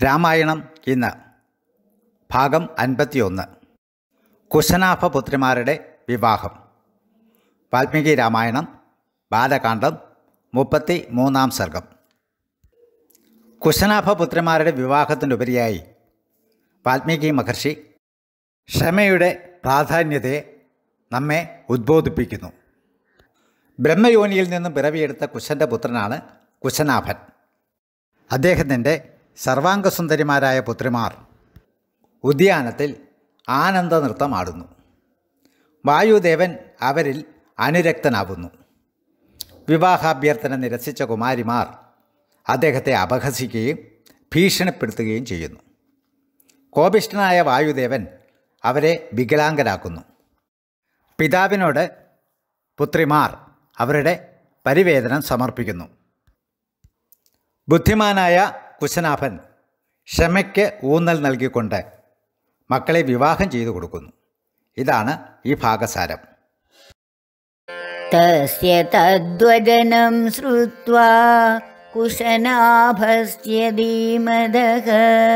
രാമായണം ഇന്ന് ഭാഗം അൻപത്തിയൊന്ന് കുശനാഭപുത്രിമാരുടെ വിവാഹം വാൽമീകി രാമായണം ബാലകാന്ഡം മുപ്പത്തി മൂന്നാം സർഗം കുശനാഭപുത്രിമാരുടെ വിവാഹത്തിനുപരിയായി വാൽമീകി മഹർഷി ക്ഷമയുടെ പ്രാധാന്യതയെ നമ്മെ ഉദ്ബോധിപ്പിക്കുന്നു ബ്രഹ്മയോനിയിൽ നിന്നും പിറവിയെടുത്ത കുശൻ്റെ പുത്രനാണ് കുശനാഭൻ അദ്ദേഹത്തിൻ്റെ സർവാംഗസുന്ദരിമാരായ പുത്രിമാർ ഉദ്യാനത്തിൽ ആനന്ദ നൃത്തമാടുന്നു വായുദേവൻ അവരിൽ അനുരക്തനാവുന്നു വിവാഹാഭ്യർത്ഥന നിരസിച്ച കുമാരിമാർ അദ്ദേഹത്തെ അപഹസിക്കുകയും ഭീഷണിപ്പെടുത്തുകയും ചെയ്യുന്നു കോപിഷ്ഠനായ വായുദേവൻ അവരെ വികലാംഗരാക്കുന്നു പിതാവിനോട് പുത്രിമാർ അവരുടെ പരിവേദനം സമർപ്പിക്കുന്നു ബുദ്ധിമാനായ കുശനാഭൻ ക്ഷമയ്ക്ക് ഊന്നൽ നൽകിക്കൊണ്ട് മക്കളെ വിവാഹം ചെയ്തു കൊടുക്കുന്നു ഇതാണ് ഈ ഭാഗസാരം तस्य तद्वचनं श्रुत्वा कुशनाभस्य धीमदः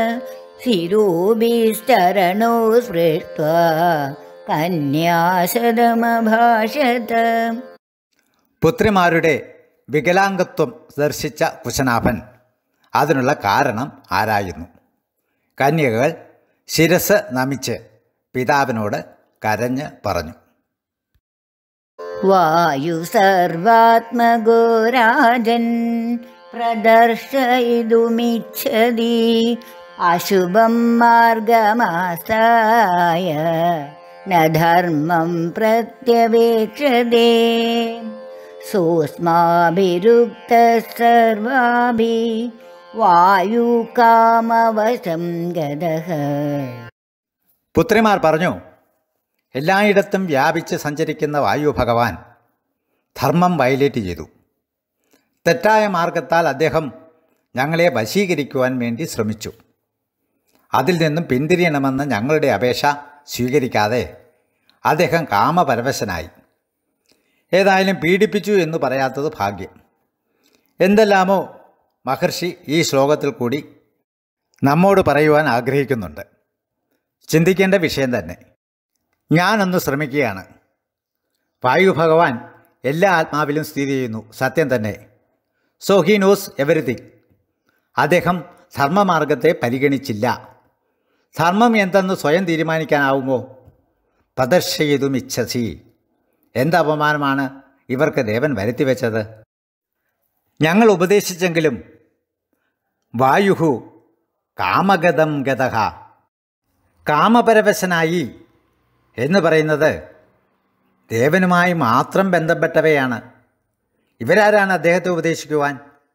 शिरोभिश्चरणौ स्पृष्ट्वा कन्याशदमभाषत പുത്രിമാരുടെ വികലാംഗത്വം ദർശിച്ച കുശനാഭൻ അതിനുള്ള കാരണം ആരായുന്നു കന്യകകൾ ശിരസ് നമിച്ച് പിതാവിനോട് കരഞ്ഞ് പറഞ്ഞു वायुसर्वात्मगो राजन् प्रदर्शयितुमिच्छति अशुभं मार्गमास्ताय न धर्मं प्रत्यवेक्षते सोऽस्माभिरुक्तः सर्वाभिः वायुकामवशं गतः പുത്രിമാർ പറഞ്ഞു എല്ലായിടത്തും വ്യാപിച്ച് സഞ്ചരിക്കുന്ന വായു ഭഗവാൻ ധർമ്മം വയലേറ്റ് ചെയ്തു തെറ്റായ മാർഗത്താൽ അദ്ദേഹം ഞങ്ങളെ വശീകരിക്കുവാൻ വേണ്ടി ശ്രമിച്ചു അതിൽ നിന്നും പിന്തിരിയണമെന്ന് ഞങ്ങളുടെ അപേക്ഷ സ്വീകരിക്കാതെ അദ്ദേഹം കാമപരവശനായി ഏതായാലും പീഡിപ്പിച്ചു എന്ന് പറയാത്തത് ഭാഗ്യം എന്തെല്ലാമോ മഹർഷി ഈ ശ്ലോകത്തിൽ കൂടി നമ്മോട് പറയുവാൻ ആഗ്രഹിക്കുന്നുണ്ട് ചിന്തിക്കേണ്ട വിഷയം തന്നെ ഞാനൊന്ന് ശ്രമിക്കുകയാണ് വായു ഭഗവാൻ എല്ലാ ആത്മാവിലും സ്ഥിതി ചെയ്യുന്നു സത്യം തന്നെ സോ ഹി നോസ് എവറിത്തിങ് അദ്ദേഹം ധർമ്മമാർഗത്തെ പരിഗണിച്ചില്ല ധർമ്മം എന്തെന്ന് സ്വയം തീരുമാനിക്കാനാവുമോ പ്രദർശയിതും ഇച്ഛസി എന്ത് അപമാനമാണ് ഇവർക്ക് ദേവൻ വരുത്തിവെച്ചത് ഞങ്ങൾ ഉപദേശിച്ചെങ്കിലും വായുഹു കാമഗതം ഗതഹ കാമപരവശനായി എന്ന് പറയുന്നത് ദേവനുമായി മാത്രം ബന്ധപ്പെട്ടവയാണ് ഇവരാരാണ് അദ്ദേഹത്തെ ഉപദേശിക്കുവാൻ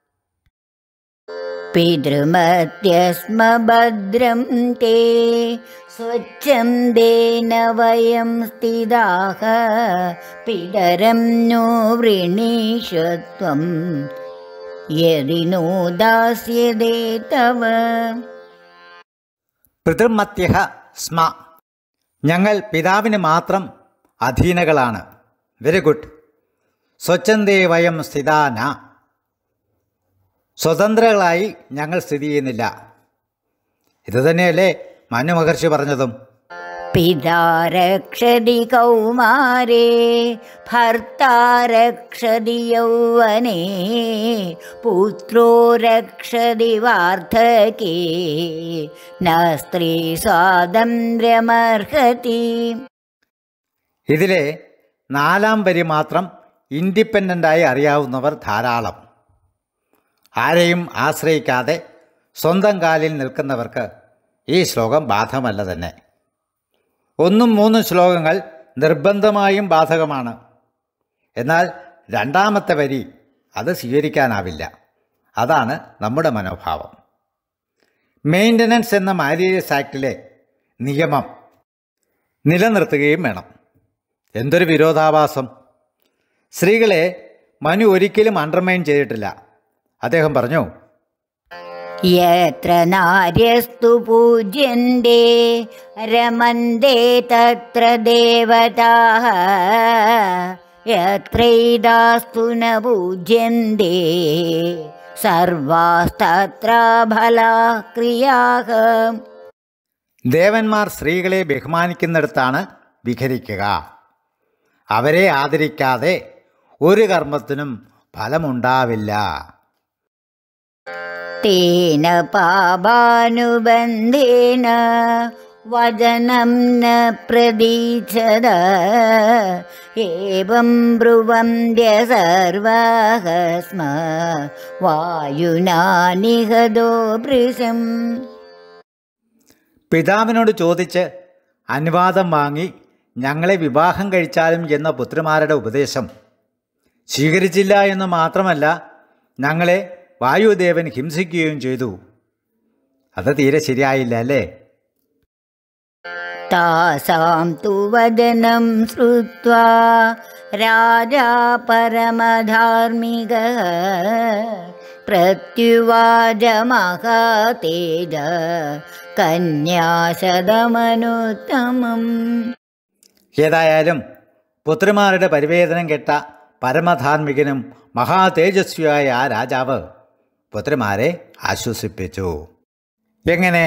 पितृमत्यस्म भद्रं ते स्वच्छं देन वयं स्थिताः पितरं नो वृणीषत्वं यदि नो दास्यते तव പിതൃമത്യഹ സ്മ ഞങ്ങൾ പിതാവിന് മാത്രം അധീനകളാണ് വെരി ഗുഡ് സ്വച്ഛന്തേ വയം സ്ഥിതാന സ്വതന്ത്രകളായി ഞങ്ങൾ സ്ഥിതി ചെയ്യുന്നില്ല ഇത് തന്നെയല്ലേ മനു മഹർഷി പറഞ്ഞതും पिता रक्षति कौमारे भर्ता रक्षति यौवने पुत्रो रक्षति वार्धके न स्त्री स्वातन्त्र्यमर्हति ഇതിലെ നാലാം വരി മാത്രം ഇൻഡിപെൻഡൻ്റായി അറിയാവുന്നവർ ധാരാളം ആരെയും ആശ്രയിക്കാതെ സ്വന്തം കാലിൽ നിൽക്കുന്നവർക്ക് ഈ ശ്ലോകം ബാധകമല്ല തന്നെ ഒന്നും മൂന്നും ശ്ലോകങ്ങൾ നിർബന്ധമായും ബാധകമാണ് എന്നാൽ രണ്ടാമത്തെ വരി അത് സ്വീകരിക്കാനാവില്ല അതാണ് നമ്മുടെ മനോഭാവം മെയിൻ്റനൻസ് എന്ന മാരീരിയസ് ആക്ടിലെ നിയമം നിലനിർത്തുകയും വേണം എന്തൊരു വിരോധാഭാസം സ്ത്രീകളെ മനു ഒരിക്കലും അണ്ടർമൈൻ ചെയ്തിട്ടില്ല അദ്ദേഹം പറഞ്ഞു यत्र नार्यस्तु पूज्यन्ते रमन्ते तत्र देवताः यत्रैदास्तु न पूज्यन्ते സർവാസ്തത്ര ഫലാ ക്രിയാഹ ദേവന്മാർ സ്ത്രീകളെ ബഹുമാനിക്കുന്നിടത്താണ് വിഹരിക്കുക അവരെ ആദരിക്കാതെ ഒരു കർമ്മത്തിനും ഫലമുണ്ടാവില്ല തേന പാപാനുബന്ധേന വചനം ന പ്രതീക്ഷത ഏവം ബ്രുവന്ത്യ സർവാഹ സ്മ വായുനാ നിഹതോ ഭൃശം പിതാവിനോട് ചോദിച്ച് അനുവാദം വാങ്ങി ഞങ്ങളെ വിവാഹം കഴിച്ചാലും എന്ന പുത്രിമാരുടെ ഉപദേശം സ്വീകരിച്ചില്ല എന്ന് മാത്രമല്ല ഞങ്ങളെ വായുദേവൻ ഹിംസിക്കുകയും ചെയ്തു അത് തീരെ ശരിയായില്ല അല്ലേ താസാം തു വദനം ശ്രുത്വാ രാജാ പരമധാർമ്മിക പ്രത്യുവാച മഹാതേജ കന്യാശതമനുത്തമം ഏതായാലും പുത്രിമാരുടെ പരിവേദനം കേട്ട പരമധാർമ്മികനും മഹാതേജസ്വിയായ ആ രാജാവ് പുത്രിമാരെ ആശ്വസിപ്പിച്ചു എങ്ങനെ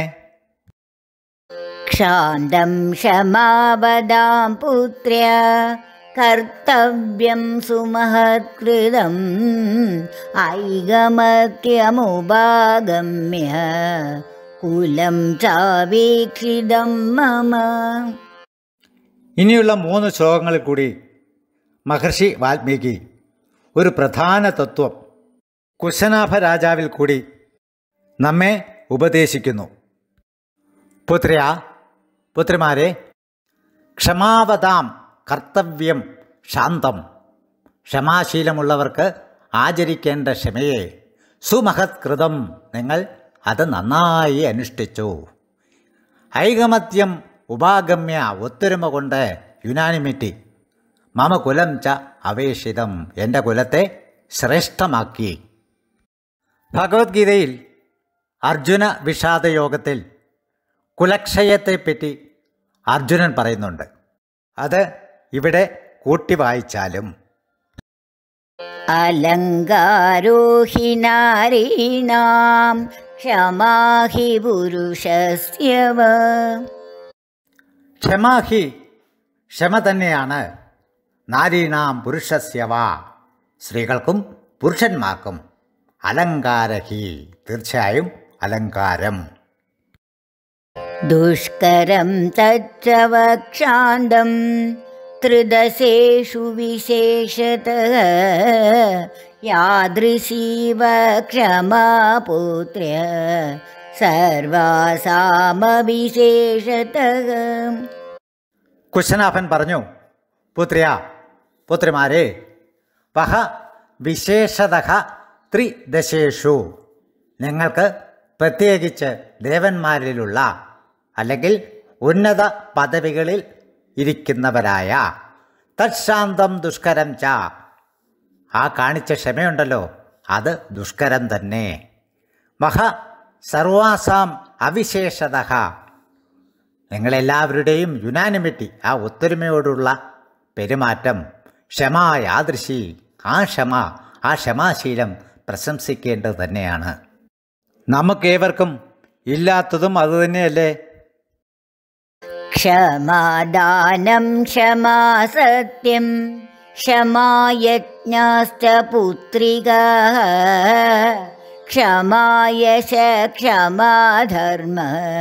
ക്ഷാന്തം ക്ഷമാവതാം പുത്ര്യ കർത്തവ്യം സുമഹത്കൃതം ഐകമത്യമുപാഗമ്യ കുലം ചാവീക്ഷിതം മമ ഇനിയുള്ള മൂന്ന് ശ്ലോകങ്ങളിൽ കൂടി മഹർഷി വാൽമീകി ഒരു പ്രധാന തത്വം കുശനാഭ രാജാവിൽ കൂടി നമ്മെ ഉപദേശിക്കുന്നു പുത്രിയ പുത്രിമാരെ ക്ഷമാവതാം കർത്തവ്യം ശാന്തം ക്ഷമാശീലമുള്ളവർക്ക് ആചരിക്കേണ്ട ക്ഷമയെ സുമഹത്കൃതം നിങ്ങൾ അത് നന്നായി അനുഷ്ഠിച്ചു ഐകമത്യം ഉപാഗമ്യ ഒത്തൊരുമ കൊണ്ട് യുനാനിമിറ്റി മമ കുലം ച അവേഷിതം എൻ്റെ കുലത്തെ ശ്രേഷ്ഠമാക്കി ഭഗവത്ഗീതയിൽ അർജുന വിഷാദയോഗത്തിൽ കുലക്ഷയത്തെപ്പറ്റി അർജുനൻ പറയുന്നുണ്ട് അത് ഇവിടെ കൂട്ടി വായിച്ചാലും അലങ്കാരോ ഹി നാരീണാം ക്ഷമാ ഹി പുരുഷസ്യവ ക്ഷമാഹി ക്ഷമ തന്നെയാണ് നാരീണാം പുരുഷസ്യവ സ്ത്രീകൾക്കും പുരുഷന്മാർക്കും അലങ്കാരഹി തീർച്ചയായും അലങ്കാരം ദുഷ്കരം തച്ച വക്ഷാന്തം ത്രിദശേഷു വിശേഷത യാദൃശീവ ക്ഷമാ പുത്ര്യ സർവാസാമവിശേഷത കുശനാഭൻ പറഞ്ഞു പുത്രിയ പുത്രിമാരെ വഹ വിശേഷത ത്രിദശേഷു നിങ്ങൾക്ക് പ്രത്യേകിച്ച് ദേവന്മാരിലുള്ള അല്ലെങ്കിൽ ഉന്നത പദവികളിൽ ഇരിക്കുന്നവരായ തത്ശാന്തം ദുഷ്കരം ച ആ കാണിച്ച ക്ഷമയുണ്ടല്ലോ അത് ദുഷ്കരം തന്നെ മഹ സർവാസാം അവിശേഷത നിങ്ങളെല്ലാവരുടെയും യുനാനിമിറ്റി ആ ഒത്തൊരുമയോടുള്ള പെരുമാറ്റം ക്ഷമ യാദൃശി ആ ക്ഷമ ആ ക്ഷമാശീലം പ്രശംസിക്കേണ്ടത് തന്നെയാണ് നമുക്കേവർക്കും ഇല്ലാത്തതും അതുതന്നെയല്ലേ ക്ഷമാദാനം ക്ഷമാ സത്യം ക്ഷമായജ്ഞാശ്ച പുത്രിക ക്ഷമായശ ക്ഷമാധർമ്മ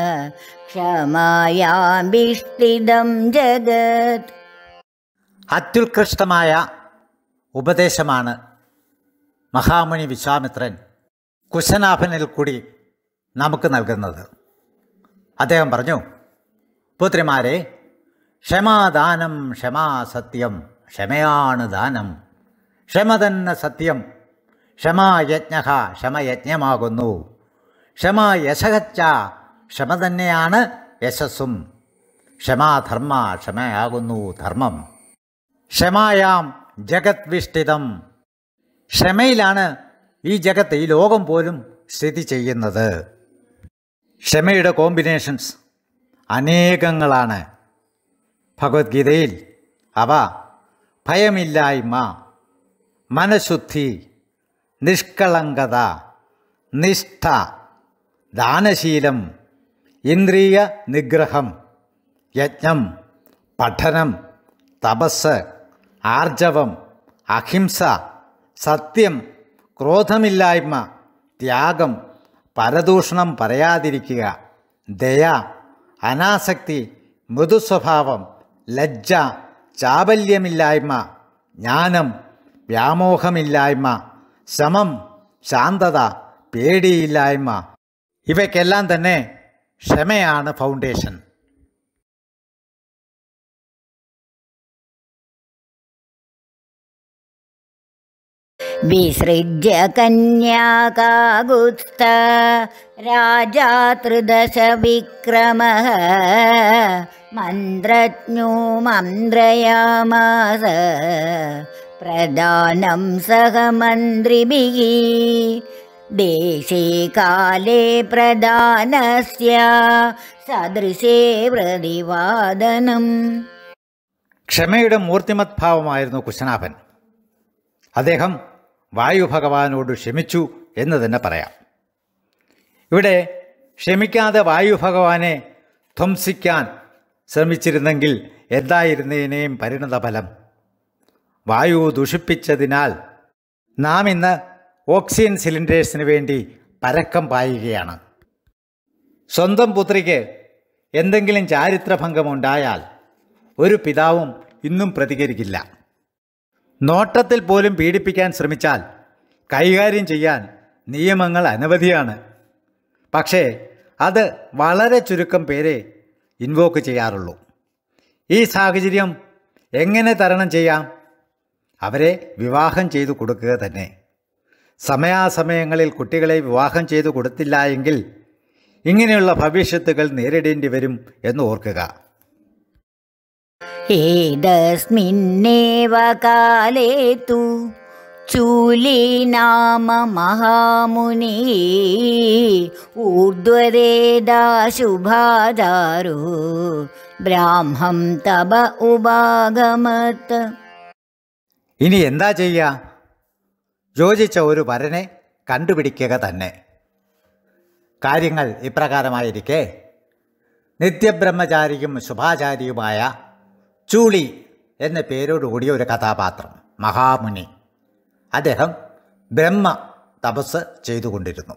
ക്ഷമായാഭിഷ്ഠിതം ജഗത് അത്യുത്കൃഷ്ടമായ ഉപദേശമാണ് മഹാമുനി വിശ്വാമിത്രൻ കുശനാഭനിൽ കൂടി നമുക്ക് നൽകുന്നത് അദ്ദേഹം പറഞ്ഞു പുത്രിമാരെ ക്ഷമാദാനം ക്ഷമാസത്യം ക്ഷമയാണ് ദാനം ക്ഷമ തന്നെ സത്യം ക്ഷമായജ്ഞ ക്ഷമയജ്ഞമാകുന്നു ക്ഷമ യശകച്ച ക്ഷമ തന്നെയാണ് യശസ്സും ക്ഷമാധർമ്മ ക്ഷമയാകുന്നു ധർമ്മം ക്ഷമായാം ജഗത് വിഷ്ഠിതം ക്ഷമയിലാണ് ഈ ജഗത്ത് ഈ ലോകം പോലും സ്ഥിതി ചെയ്യുന്നത് ക്ഷമയുടെ കോമ്പിനേഷൻസ് അനേകങ്ങളാണ് ഭഗവത്ഗീതയിൽ അവ ഭയമില്ലായ്മ മനഃശുദ്ധി നിഷ്കളങ്കത നിഷ്ഠ ദാനശീലം ഇന്ദ്രിയ നിഗ്രഹം യജ്ഞം പഠനം തപസ് ആർജവം അഹിംസ സത്യം ക്രോധമില്ലായ്മ ത്യാഗം പരദൂഷണം പറയാതിരിക്കുക ദയ അനാസക്തി മൃദുസ്വഭാവം ലജ്ജ ചാബല്യമില്ലായ്മ ജ്ഞാനം വ്യാമോഹമില്ലായ്മ ശമം ശാന്തത പേടിയില്ലായ്മ ഇവയ്ക്കെല്ലാം തന്നെ ക്ഷമയാണ് ഫൗണ്ടേഷൻ विसृज्य कन्याकागुत्स्थ राजा त्रिदशविक्रमः मन्त्रज्ञो मन्त्रयामास प्रदानं सह मन्त्रिभिः देशे काले प्रदानस्य सदृशे प्रतिवादनम् ക്ഷമയുടെ മൂർത്തിമത് ഭാവമായിരുന്നു കുശനാഭൻ അദ്ദേഹം വായു ഭഗവാനോട് ക്ഷമിച്ചു എന്ന് തന്നെ പറയാം ഇവിടെ ക്ഷമിക്കാതെ വായു ഭഗവാനെ ധ്വംസിക്കാൻ ശ്രമിച്ചിരുന്നെങ്കിൽ എന്തായിരുന്നതിനേയും പരിണതഫലം വായു ദുഷിപ്പിച്ചതിനാൽ നാം ഇന്ന് ഓക്സിജൻ സിലിണ്ടേഴ്സിന് വേണ്ടി പരക്കം പായുകയാണ് സ്വന്തം പുത്രിക്ക് എന്തെങ്കിലും ചാരിത്രഭംഗമുണ്ടായാൽ ഒരു പിതാവും ഇന്നും പ്രതികരിക്കില്ല നോട്ടത്തിൽ പോലും പീഡിപ്പിക്കാൻ ശ്രമിച്ചാൽ കൈകാര്യം ചെയ്യാൻ നിയമങ്ങൾ അനവധിയാണ് പക്ഷേ അത് വളരെ ചുരുക്കം പേരെ ഇൻവോക്ക് ചെയ്യാറുള്ളൂ ഈ സാഹചര്യം എങ്ങനെ തരണം ചെയ്യാം അവരെ വിവാഹം ചെയ്തു കൊടുക്കുക തന്നെ സമയാസമയങ്ങളിൽ കുട്ടികളെ വിവാഹം ചെയ്തു കൊടുത്തില്ല എങ്കിൽ ഇങ്ങനെയുള്ള ഭവിഷ്യത്തുകൾ നേരിടേണ്ടി വരും എന്ന് ഓർക്കുക एतस्मिन्नेव काले तु चूली नाम महामुनि ऊर्ध्वरेदाशुभाधारो ब्राह्मं तप उपागमत् ഇനി എന്താ ചെയ്യുക യോജിച്ച ഒരു വരനെ കണ്ടുപിടിക്കുക തന്നെ കാര്യങ്ങൾ ഇപ്രകാരമായിരിക്കെ നിത്യബ്രഹ്മചാരിയും ശുഭാചാരിയുമായ ചൂളി എന്ന പേരോടുകൂടിയ ഒരു കഥാപാത്രം മഹാമുനി അദ്ദേഹം ബ്രഹ്മ തപസ് ചെയ്തുകൊണ്ടിരുന്നു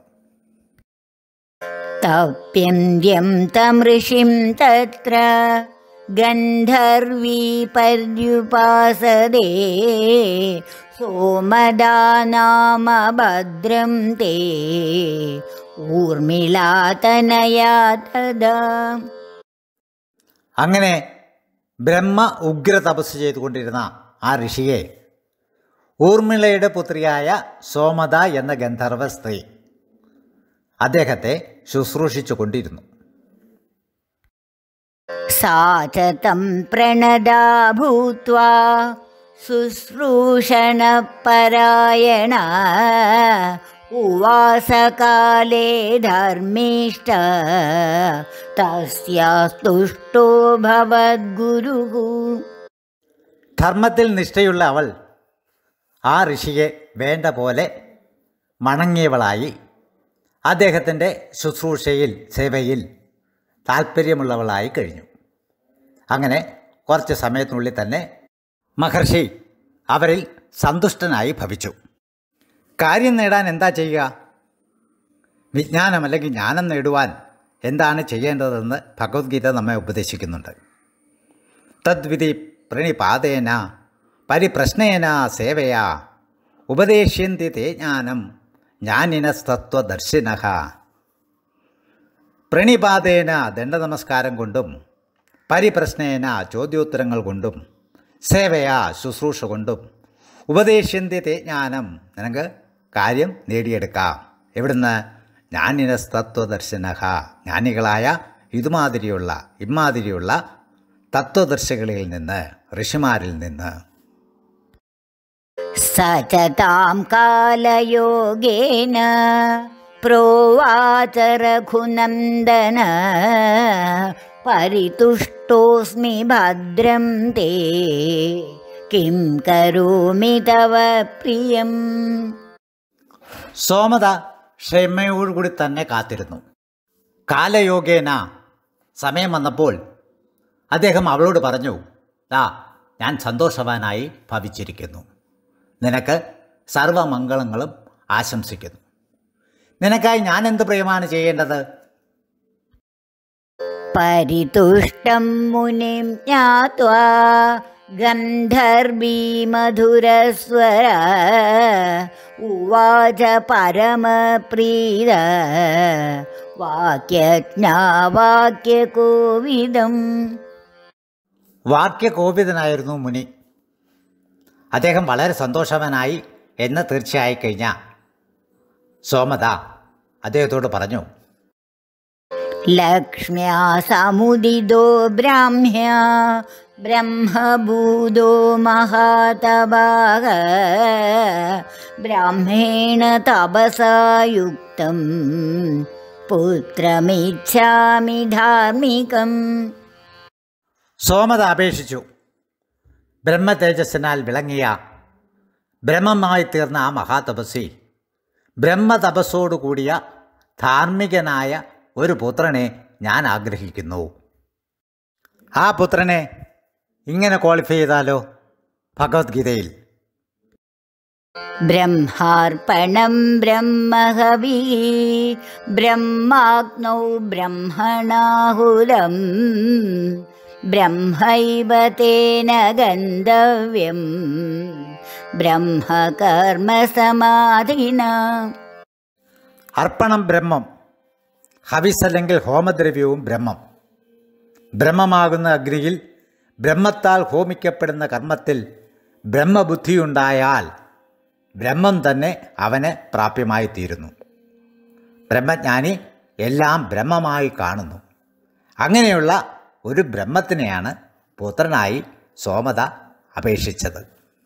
तप्यन्त्यं तमृषिं तत्र गन्धर्वी पर्युपासदे सोमदा नाम भद्रं ते ഊർമിളാതനയാ തദാ അങ്ങനെ ബ്രഹ്മ ഉഗ്ര തപസ് ചെയ്തുകൊണ്ടിരുന്ന ആ ഋഷിയെ ഊർമിളയുടെ പുത്രിയായ സോമത എന്ന ഗന്ധർവ സ്ത്രീ അദ്ദേഹത്തെ ശുശ്രൂഷിച്ചു കൊണ്ടിരുന്നു सा च तं प्रणदा भूत्वा शुश्रूषणपरायणा उवासकाले धर्मिष्ठ तस्यास्तुष्टो भवद्गुरुः ധർമ്മത്തിൽ നിഷ്ഠയുള്ള അവൾ ആ ഋഷിയെ വേണ്ട പോലെ മണങ്ങിയവളായി അദ്ദേഹത്തിൻ്റെ ശുശ്രൂഷയിൽ സേവയിൽ താല്പര്യമുള്ളവളായി കഴിഞ്ഞു അങ്ങനെ കുറച്ച് സമയത്തിനുള്ളിൽ തന്നെ മഹർഷി അവരിൽ സന്തുഷ്ടനായി ഭവിച്ചു കാര്യം നേടാൻ എന്താ ചെയ്യുക വിജ്ഞാനം അല്ലെങ്കിൽ ജ്ഞാനം നേടുവാൻ എന്താണ് ചെയ്യേണ്ടതെന്ന് ഭഗവത്ഗീത നമ്മെ ഉപദേശിക്കുന്നുണ്ട് തദ്വിധി പ്രണിപാതേന പരിപ്രശ്നേന സേവയാ ഉപദേശ്യന്തി തേ ജ്ഞാനം ജ്ഞാനിനസ്തത്വദർശിന പ്രണിപാതേന ദണ്ഡനമസ്കാരം കൊണ്ടും പരിപ്രശ്നേന ചോദ്യോത്തരങ്ങൾ കൊണ്ടും സേവയാ ശുശ്രൂഷ കൊണ്ടും ഉപദേശ്യന്തി തേ ജ്ഞാനം നിനക്ക് കാര്യം നേടിയെടുക്കാം എവിടുന്ന് ജ്ഞാനിനസ്തത്വദർശിന ജ്ഞാനികളായ ഇതുമാതിരിയുള്ള ഇമാതിരിയുള്ള തത്വദർശികളിൽ നിന്ന് ഋഷിമാരിൽ നിന്ന് स च तां कालयोगेन प्रोवाच रघुनन्दन परितुष्टोऽस्मि भद्रं ते किं करोमि तव प्रियम् സോമത ക്ഷമയോടുകൂടി തന്നെ കാത്തിരുന്നു കാലയോഗേന സമയം വന്നപ്പോൾ അദ്ദേഹം അവളോട് പറഞ്ഞു ദാ ഞാൻ സന്തോഷവാനായി ഭവിച്ചിരിക്കുന്നു നിനക്ക് സർവമംഗളങ്ങളും ആശംസിക്കുന്നു നിനക്കായി ഞാൻ എന്ത് പ്രിയമാണ് ചെയ്യേണ്ടത് പരിതുഷ്ടം മുനിം ജ്ഞാത്വാ ഗന്ധർവീ മധുരസ്വര ഉവാച പരമപ്രീത വാക്യജ്ഞാവാക്യകോവിദം വാക്യകോപിതനായിരുന്നു മുനി അദ്ദേഹം വളരെ സന്തോഷവാനായി എന്ന് തീർച്ചയായി കഴിഞ്ഞ സോമത അദ്ദേഹത്തോട് പറഞ്ഞു ലക്ഷ്മ്യാ സമുദിതോ ബ്രാഹ്മ്യ ബ്രഹ്മഭൂതോ മഹാതപാക ബ്രാഹ്മേണ തപസായുക്തം പുത്രമിച്ഛാമി ധാർമ്മികം സോമത അപേക്ഷിച്ചു ബ്രഹ്മതേജസ്സിനാൽ വിളങ്ങിയ ബ്രഹ്മമായി തീർന്ന ആ മഹാതപസ്വി ബ്രഹ്മതപസ്സോടുകൂടിയ ധാർമ്മികനായ ഒരു പുത്രനെ ഞാൻ ആഗ്രഹിക്കുന്നു ആ പുത്രനെ ഇങ്ങനെ ക്വാളിഫൈ ചെയ്താലോ ഭഗവത്ഗീതയിൽ ബ്രഹ്മാർപ്പണം ബ്രഹ്മഹവി ബ്രഹ്മാഗ്നൗ ബ്രഹ്മണാഹുലം ബ്രഹ്മൈവ തേന ഗന്ധവ്യം ബ്രഹ്മകർമ്മസമാധിന അർപ്പണം ബ്രഹ്മം ഹവിസ് അല്ലെങ്കിൽ ഹോമദ്രവ്യവും ബ്രഹ്മം ബ്രഹ്മമാകുന്ന അഗ്നിയിൽ ബ്രഹ്മത്താൽ ഹോമിക്കപ്പെടുന്ന കർമ്മത്തിൽ ബ്രഹ്മബുദ്ധിയുണ്ടായാൽ ബ്രഹ്മം തന്നെ അവന് പ്രാപ്യമായി തീരുന്നു ബ്രഹ്മജ്ഞാനി എല്ലാം ബ്രഹ്മമായി കാണുന്നു അങ്ങനെയുള്ള ഒരു ബ്രഹ്മത്തിനെയാണ് പുത്രനായി സോമത അപേക്ഷിച്ചത്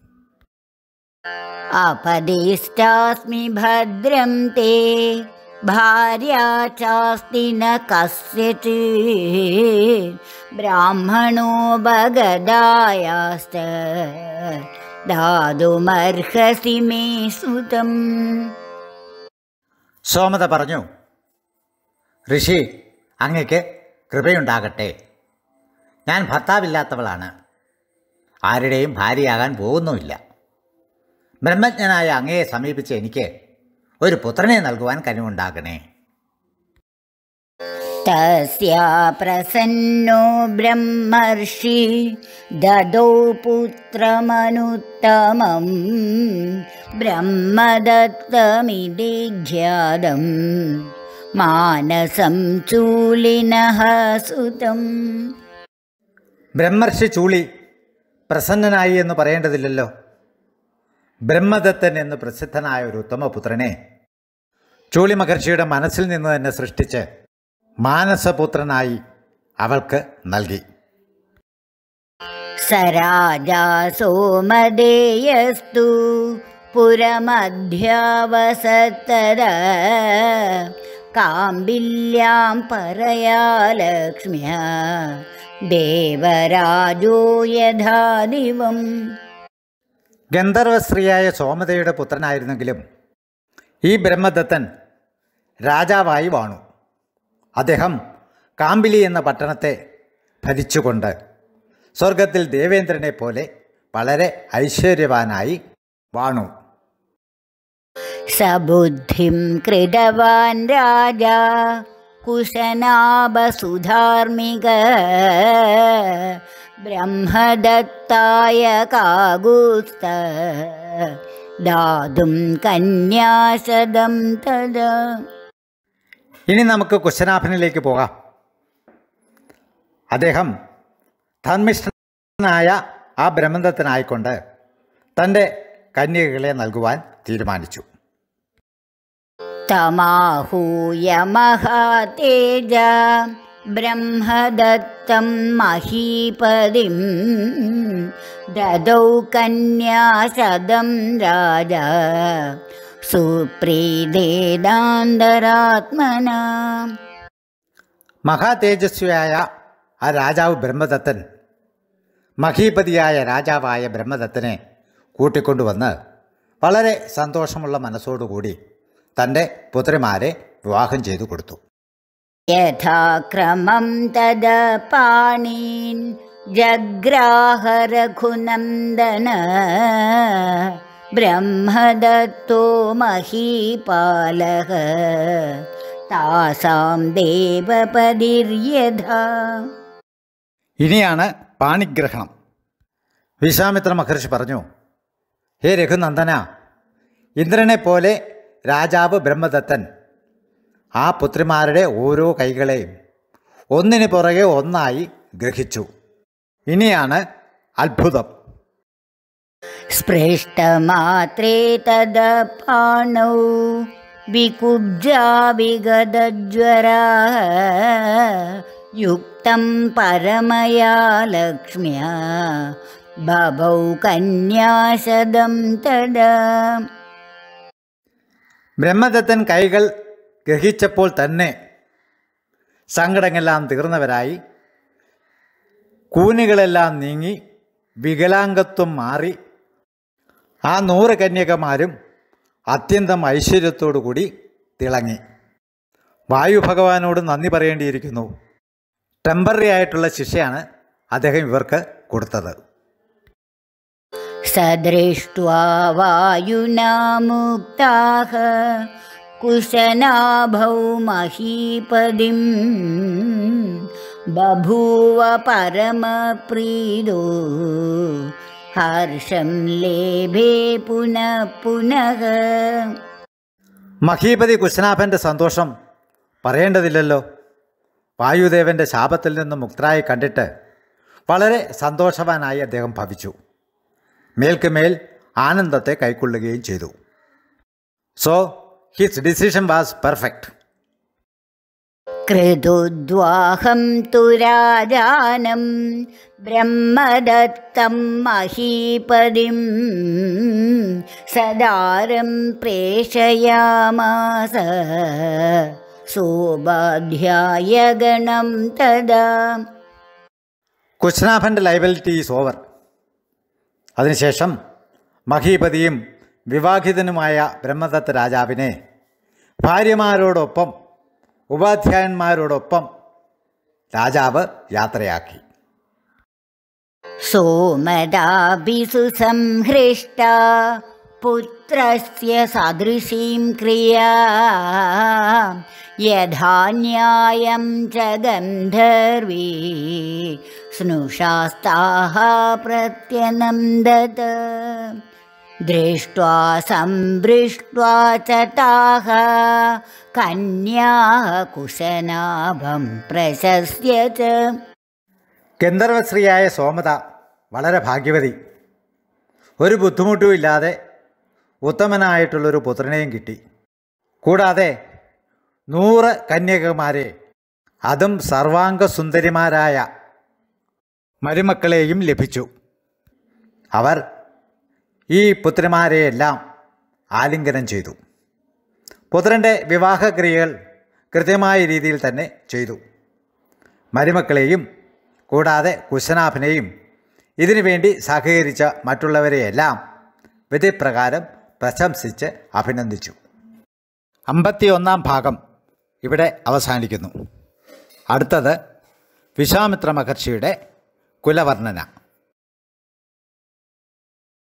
अपदिष्टास्मि भद्रं ते भार्या चास्ति न कस्यचित् ब्राह्मणो भगदायाश्च दातुमर्हसि मे सुतम् സോമത പറഞ്ഞു ഋഷി അങ്ങയ്ക്ക് കൃപയുണ്ടാകട്ടെ ഞാൻ ഭർത്താവില്ലാത്തവളാണ് ആരുടെയും ഭാര്യയാകാൻ പോകുന്നുമില്ല ബ്രഹ്മജ്ഞനായ അങ്ങയെ സമീപിച്ച് എനിക്ക് ഒരു പുത്രനെ നൽകുവാൻ കഴിവുണ്ടാകണേ तस्या प्रसन्नो ब्रह्मर्षि ददौ पुत्रमनुत्तमं ब्रह्मदत्तमिति ख्यातं मानसं चूलिनः सुतम् ബ്രഹ്മർഷി ചൂളി പ്രസന്നനായി എന്ന് പറയേണ്ടതില്ലല്ലോ ബ്രഹ്മദത്തൻ എന്ന് പ്രസിദ്ധനായ ഒരു ഉത്തമപുത്രനെ ചൂളി മഹർഷിയുടെ മനസ്സിൽ നിന്ന് തന്നെ സൃഷ്ടിച്ച് മാനസപുത്രനായി അവൾക്ക് നൽകി स राजा सोमदेयस्तु पुरमध्यावसत्तदा काम्बिल्यां परया लक्ष्म्या देवराजो यथा दिवम् ഗന്ധർവസ്ത്രീയായ സോമതയുടെ പുത്രനായിരുന്നെങ്കിലും ഈ ബ്രഹ്മദത്തൻ രാജാവായി വാണു അദ്ദേഹം കാമ്പിലി എന്ന പട്ടണത്തെ ഭരിച്ചുകൊണ്ട് സ്വർഗത്തിൽ ദേവേന്ദ്രനെ പോലെ വളരെ ഐശ്വര്യവാനായി വാണു सबुद्धिं कृतवान् राजा कुशनाभसुधार्मिक ब्रह्मदत्ताय कागुस्त दातुं कन्याशदं तदा ഇനി നമുക്ക് കുശനാഭനിലേക്ക് പോകാം അദ്ദേഹം ധർമ്മിഷ്ഠനായ ആ ബ്രഹ്മദത്തനായിക്കൊണ്ട് തൻ്റെ കന്യകകളെ നൽകുവാൻ തീരുമാനിച്ചു तमाहूय महातेज ब्रह्मदत्तं महीपदिं ददौ कन्याशदं राजा सुप्रीदेदान्तरात्मना മഹാതേജസ്വിയായ ആ രാജാവ് ബ്രഹ്മദത്തൻ മഹീപതിയായ രാജാവായ ബ്രഹ്മദത്തനെ കൂട്ടിക്കൊണ്ടുവന്ന് വളരെ സന്തോഷമുള്ള മനസ്സോടുകൂടി തൻ്റെ പുത്രിമാരെ വിവാഹം ചെയ്തു കൊടുത്തു यथाक्रमं तद पाणीन् जग्राह रघुनन्दन ब्रह्मदत्तो महीपालः तासां देवपदिर्यथा ഇനിയാണ് പാണിഗ്രഹണം വിശ്വാമിത്ര മഹർഷി പറഞ്ഞു ഹേ രഘുനന്ദന ഇന്ദ്രനെ പോലെ രാജാവ് ബ്രഹ്മദത്തൻ ആ പുത്രിമാരുടെ ഓരോ കൈകളെയും ഒന്നിനു പുറകെ ഒന്നായി ഗ്രഹിച്ചു ഇനിയാണ് അത്ഭുതം स्पृष्टमात्रे तद पाणौ विकुब्जा विगदज्वरा युक्तं परमया लक्ष्म्या बभौ कन्याशदं तदा ബ്രഹ്മദത്തൻ കൈകൾ ഗ്രഹിച്ചപ്പോൾ തന്നെ സങ്കടങ്ങളെല്ലാം തീർന്നവരായി കൂനുകളെല്ലാം നീങ്ങി വികലാംഗത്വം മാറി ആ നൂറ് കന്യകമാരും അത്യന്തം ഐശ്വര്യത്തോടു കൂടി തിളങ്ങി വായു ഭഗവാനോട് നന്ദി പറയേണ്ടിയിരിക്കുന്നു ടെമ്പററി ആയിട്ടുള്ള ശിക്ഷയാണ് അദ്ദേഹം ഇവർക്ക് കൊടുത്തത് स दृष्ट्वा वायुना मुक्ताः कुशनाभौ महीपदिं बभूव परमप्रीदो हर्षं लेभे पुनः पुनः മഹീപതി കുശനാഭൻ്റെ സന്തോഷം പറയേണ്ടതില്ലല്ലോ വായുദേവൻ്റെ ശാപത്തിൽ നിന്ന് മുക്തരായി കണ്ടിട്ട് വളരെ സന്തോഷവാനായി അദ്ദേഹം ഭവിച്ചു മേൽക്കുമേൽ ആനന്ദത്തെ കൈക്കൊള്ളുകയും ചെയ്തു so his decision was perfect कृतुद्वाहं तु राजानं ब्रह्मदत्तं महीपदिं सदारं प्रेषयामास सोपाध्यायगणं तदा കുശനാഭൻ്റെ ലൈബിലിറ്റി ഈസ് ഓവർ അതിനുശേഷം മഹീപതിയും വിവാഹിതനുമായ ബ്രഹ്മദത്ത രാജാവിനെ ഭാര്യമാരോടൊപ്പം ഉപാധ്യായന്മാരോടൊപ്പം രാജാവ് യാത്രയാക്കി सोमदाभिषु संहृष्टा पुत्रस्य सदृशीं क्रिया यथा न्यायं च गन्धर्वी स्नुषास्ताः प्रत्यनन्दत दृष्ट्वा सम्भृष्ट्वा च ताः कन्याः कुशनाभं प्रशस्य च ഗന്ധർവശ്രീയായ സോമത വളരെ ഭാഗ്യവതി ഒരു ബുദ്ധിമുട്ടുമില്ലാതെ ഉത്തമനായിട്ടുള്ളൊരു പുത്രനെയും കിട്ടി കൂടാതെ നൂറ് കന്യകമാരെ അതും സർവാംഗ സുന്ദരിമാരായ മരുമക്കളെയും ലഭിച്ചു അവർ ഈ പുത്രിമാരെയെല്ലാം ആലിംഗനം ചെയ്തു പുത്രൻ്റെ വിവാഹക്രിയകൾ കൃത്യമായ രീതിയിൽ തന്നെ ചെയ്തു മരുമക്കളെയും കൂടാതെ കുശനാഭനെയും ഇതിനുവേണ്ടി സഹകരിച്ച മറ്റുള്ളവരെയെല്ലാം വിധിപ്രകാരം പ്രശംസിച്ച് അഭിനന്ദിച്ചു അമ്പത്തിയൊന്നാം ഭാഗം ഇവിടെ അവസാനിക്കുന്നു അടുത്തത് വിശ്വാമിത്ര മഹർഷിയുടെ കുലവർണ്ണന